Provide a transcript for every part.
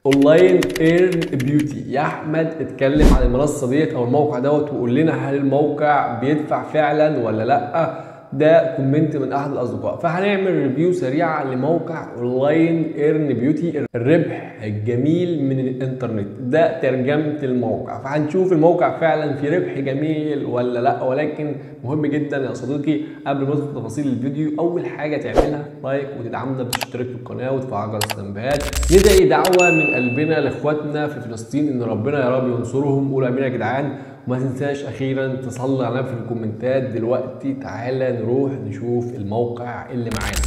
اونلاين ايرن بيوتي يا احمد اتكلم عن المنصه ديت او الموقع دوت وقول لنا هل الموقع بيدفع فعلا ولا لا ده كومنت من احد الاصدقاء فهنعمل ريفيو سريعه لموقع اونلاين ايرن بيوتي الربح الجميل من الانترنت ده ترجمه الموقع فهنشوف الموقع فعلا في ربح جميل ولا لا ولكن مهم جدا يا صديقي قبل ما ندخل تفاصيل الفيديو اول حاجه تعملها لايك وتدعمنا بالاشتراك في القناه وتفعل جرس التنبيهات ندعي دعوه من قلبنا لاخواتنا في فلسطين ان ربنا يا رب ينصرهم قولوا امين يا جدعان وما تنساش اخيرا تصلي على في الكومنتات دلوقتي تعالى نروح نشوف الموقع اللي معانا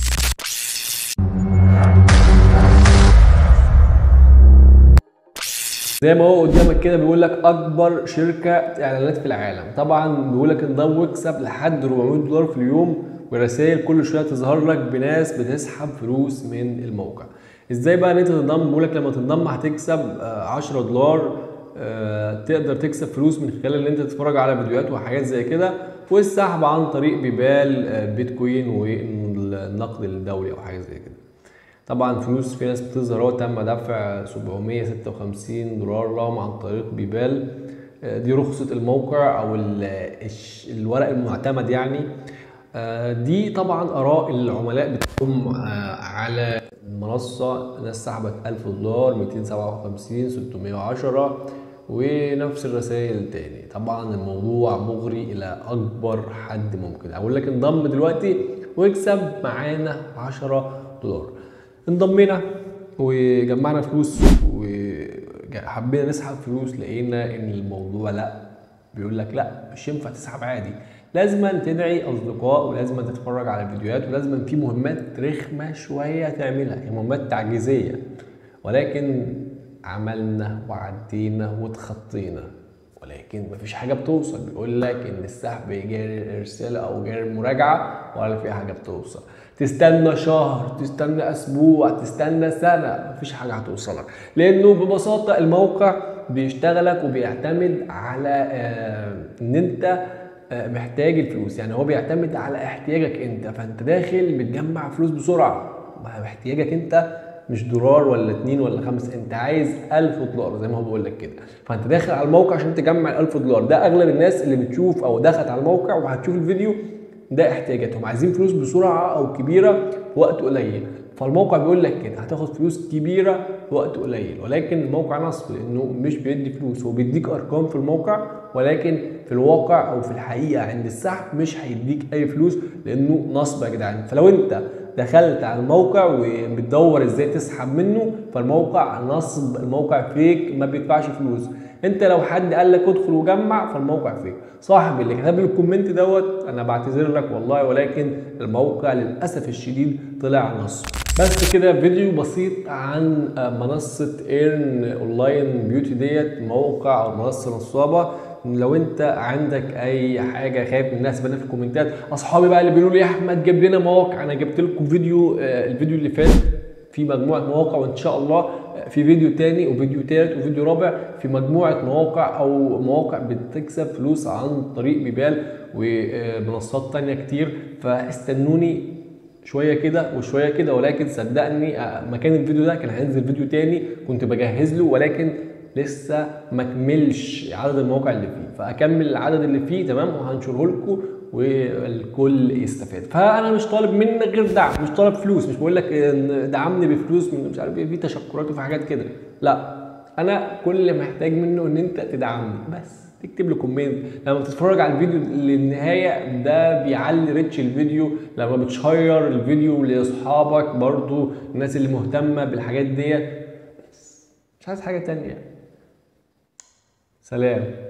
زي ما هو قدامك كده بيقول لك اكبر شركه اعلانات في العالم طبعا بيقول لك انضم واكسب لحد 400 دولار في اليوم ورسائل كل شويه تظهر لك بناس بتسحب فلوس من الموقع ازاي بقى ان انت تنضم بيقول لك لما تنضم هتكسب 10 دولار تقدر تكسب فلوس من خلال ان انت تتفرج على فيديوهات وحاجات زي كده والسحب عن طريق بيبال بيتكوين والنقد الدولي او حاجه زي كده طبعا فلوس في ناس بتظهر اهو تم دفع 756 دولار لهم عن طريق بيبال دي رخصة الموقع او الورق المعتمد يعني دي طبعا اراء العملاء بتقوم على المنصة ناس سحبت 1000 دولار 257 610 ونفس الرسائل تاني طبعا الموضوع مغري الى اكبر حد ممكن اقول لك انضم دلوقتي واكسب معانا 10 دولار انضمينا وجمعنا فلوس وحبينا نسحب فلوس لقينا ان الموضوع لا بيقول لك لا مش ينفع تسحب عادي لازم تدعي اصدقاء ولازم تتفرج على فيديوهات ولازم في مهمات رخمه شويه تعملها هي مهمات تعجيزيه ولكن عملنا وعدينا وتخطينا ولكن مفيش حاجه بتوصل بيقول لك ان السحب جاري الارسال او جاري المراجعه ولا في حاجه بتوصل تستنى شهر تستنى اسبوع تستنى سنه مفيش حاجه هتوصلك لانه ببساطه الموقع بيشتغلك وبيعتمد على آه ان انت آه محتاج الفلوس يعني هو بيعتمد على احتياجك انت فانت داخل بتجمع فلوس بسرعه احتياجك انت مش دولار ولا اتنين ولا خمسة انت عايز ألف دولار زي ما هو بيقول لك كده فانت داخل على الموقع عشان تجمع الألف دولار ده اغلب الناس اللي بتشوف او دخلت على الموقع وهتشوف الفيديو ده احتياجاتهم عايزين فلوس بسرعه او كبيره في وقت قليل فالموقع بيقول لك كده هتاخد فلوس كبيره في وقت قليل ولكن الموقع نصب لانه مش بيدي فلوس هو بيديك ارقام في الموقع ولكن في الواقع او في الحقيقه عند السحب مش هيديك اي فلوس لانه نصب يا جدعان فلو انت دخلت على الموقع وبتدور ازاي تسحب منه فالموقع نصب الموقع فيك ما بيدفعش فلوس انت لو حد قال لك ادخل وجمع فالموقع فيك صاحب اللي كتب لي الكومنت دوت انا بعتذر لك والله ولكن الموقع للاسف الشديد طلع نصب بس كده فيديو بسيط عن منصة ايرن اونلاين بيوتي ديت موقع او منصة نصابة لو انت عندك اي حاجه خايف من الناس بنا في الكومنتات اصحابي بقى اللي بيقولوا لي يا احمد جيب لنا مواقع انا جبت لكم فيديو الفيديو اللي فات في مجموعه مواقع وان شاء الله في فيديو تاني وفيديو تالت وفيديو رابع في مجموعه مواقع او مواقع بتكسب فلوس عن طريق بيبال ومنصات تانية كتير فاستنوني شويه كده وشويه كده ولكن صدقني مكان الفيديو ده كان هينزل فيديو تاني كنت بجهز له ولكن لسه ما كملش عدد المواقع اللي فيه فاكمل العدد اللي فيه تمام وهنشره لكم والكل يستفاد فانا مش طالب منك غير دعم مش طالب فلوس مش بقول لك دعمني بفلوس من مش عارف ايه في تشكرات وفي حاجات كده لا انا كل اللي محتاج منه ان انت تدعمني بس تكتب لي كومنت لما بتتفرج على الفيديو للنهايه ده بيعلي ريتش الفيديو لما بتشير الفيديو لاصحابك برضو الناس اللي مهتمه بالحاجات ديت مش عايز حاجه تانية سلام